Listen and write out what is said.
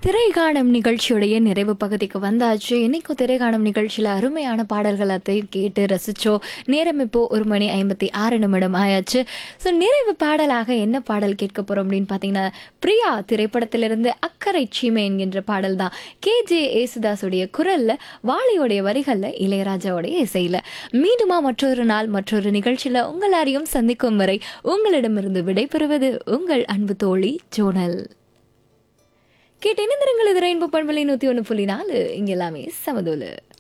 திரைகாணும் நிகழ்ச்சியுடைய நிறைவு பகுதிக்கு வந்தாச்சு இன்னைக்கும் திரைகாணும் நிகழ்ச்சியில் அருமையான பாடல்கள் அத்தையும் கேட்டு ரசிச்சோம் நேரம் இப்போ ஒரு மணி ஐம்பத்தி ஆறு நிமிடம் ஆயாச்சு ஸோ நிறைவு பாடலாக என்ன பாடல் கேட்க போறோம் அப்படின்னு பார்த்தீங்கன்னா பிரியா திரைப்படத்திலிருந்து அக்கறை சீமை என்கின்ற பாடல் தான் கே ஜே ஏசுதாஸுடைய குரல்ல வாலியோடைய வரிகள்ல இளையராஜாவுடைய இசையில மீண்டுமா மற்றொரு நாள் மற்றொரு நிகழ்ச்சியில உங்கள் யாரையும் சந்திக்கும் வரை உங்களிடமிருந்து விடைபெறுவது உங்கள் அன்பு தோழி ஜோனல் கேட்டு இணைந்திருங்கள் இது ரெயின்போ பண்பலை நூற்றி ஒன்று புள்ளி நாலு இங்கே எல்லாமே சமதோலு